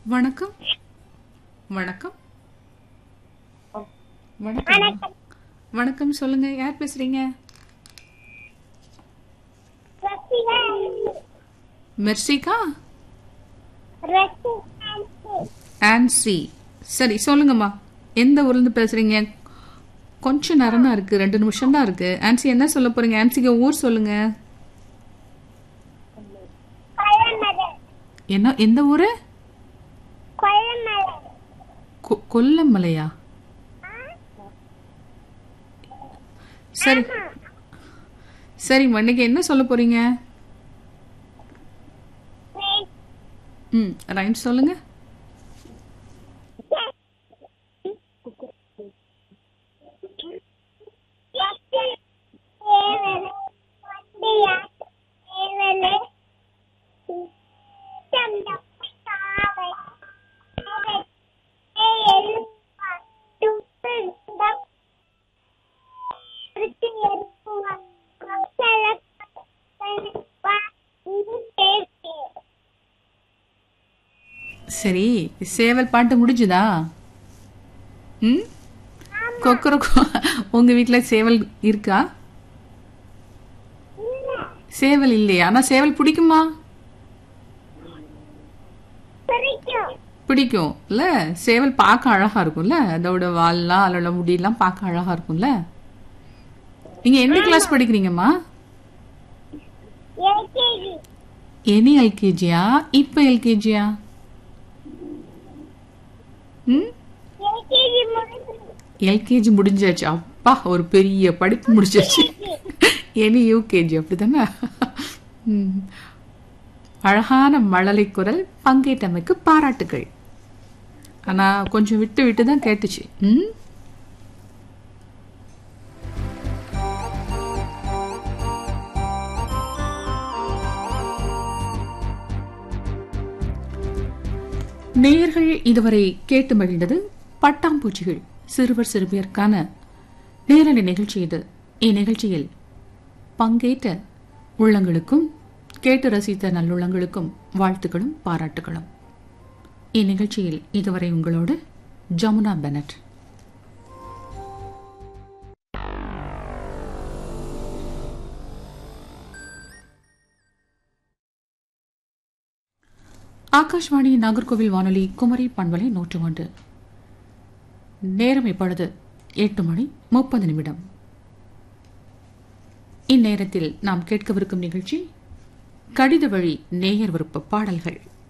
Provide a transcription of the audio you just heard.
வணக்கம் வணக்கம் வணக்கம் வணக்கம் சொல்லுங்க யார் பேசுறீங்க மெர்சிகா ஆன்சி சரி சொல்லுங்கம்மா எந்த ஊர்ல இருந்து பேசுறீங்க கொஞ்ச நேரம் தான் இருக்கு ரெண்டு நிமிஷம் தான் இருக்கு ஆன்சி என்ன சொல்ல போறீங்க ஆன்சிக்கு ஊர் சொல்லுங்க என்ன எந்த ஊரு கொ- கொல்லமலையா சரி சரிம்மா இன்னைக்கு என்ன சொல்ல போறீங்க ம் ரைம் சொல்லுங்க சரி சேவல் பாட்டு முடிஞ்சுதா ம் கொக்கரக்கோ உங்க வீட்ல சேவல் இருக்கா சேவல் இல்லையா ஆனா சேவல் பிடிக்குமா பிடிக்கும் இல்ல சேவல் பார்க்க அழகா இருக்கும்ல அதோட வால்லாம் அதோட முடியெல்லாம் பார்க்க அழகா இருக்கும்ல நீங்க எந்த கிளாஸ் படிக்கிறீங்கம்மா எனி எல்கேஜியா இப்ப எல்கேஜியா ம் எல்கேஜி முடிஞ்சாச்சு அப்பா ஒரு பெரிய படிப்பு முடிச்சாச்சு எனி யூகேஜி அப்படிதானே ம். அழகான மழலை குரல் பங்கேற்றமைக்கு பாராட்டுகள் ஆனா கொஞ்சம் விட்டு விட்டு தான் கேட்டுச்சு ம் நேயர்கள் இதுவரை கேட்டு மகிழ்ந்தது பட்டாம்பூச்சிகள் சிறுவர் சிறுமியருக்கான நேரலை நிகழ்ச்சி இது இந்நிகழ்ச்சியில் பங்கேற்ற உள்ளங்களுக்கும் கேட்டு ரசித்த நல்லுள்ளங்களுக்கும் வாழ்த்துக்களும் பாராட்டுகளும் இந்நிகழ்ச்சியில் இதுவரை உங்களோடு ஜமுனா பெனட் ஆகாஷ்வாணி நாகர்கோவில் வானொலி குமரி பண்பலை நூற்று ஒன்று நேரம் இப்பொழுது எட்டு மணி முப்பது நிமிடம் இந்நேரத்தில் நாம் கேட்கவிருக்கும் நிகழ்ச்சி கடித வழி நேயர் விருப்ப பாடல்கள்